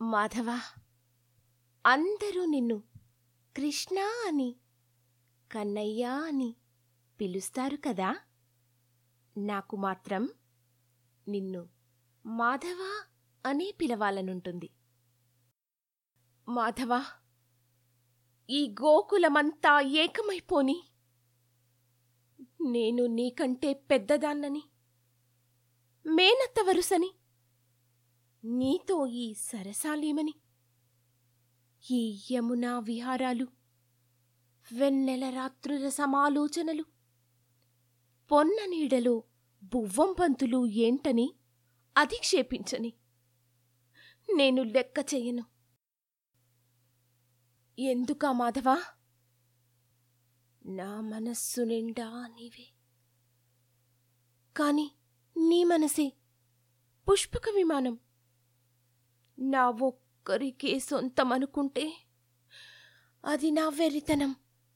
మాధవ అందరూ నిన్ను కృష్ణ అని కన్నయ్య అని పిలుస్తారు కదా నాకు మాత్రం నిన్ను మాధవ అనే పిలవాలనుంటుంది మాధవ ఈ గోకులమంతా ఏకమైపోని నేను నీకంటే పెద్దదాన్నని మేనత్త వరుసని నీతో ఈ సరసాలేమని ఈ యమునా విహారాలు వెన్నెల రాత్రుల సమాలోచనలు పొన్న నీడలో బువ్వం పంతులు ఏంటని అధిక్షేపించని నేను లెక్క చెయ్యను ఎందుకా మాధవా నా మనస్సు నిండా నీవే కాని నీ మనసే పుష్పక విమానం నా ఒక్కరికే సొంతమనుకుంటే అది నా వెరితనం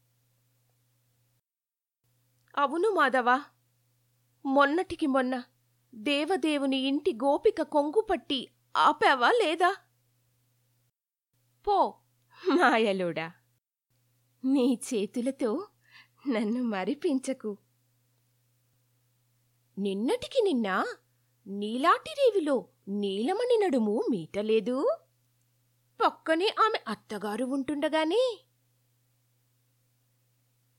అవును మాధవా మొన్నటికి మొన్న దేవదేవుని ఇంటి గోపిక కొంగుపట్టి ఆపావా లేదా పో మాయలోడా నీ చేతులతో నన్ను మరిపించకు నిన్నటికి నిన్న నీలాటి రేవిలో నీలమణి నడుము మీటలేదు పక్కనే ఆమె అత్తగారు ఉంటుండగానే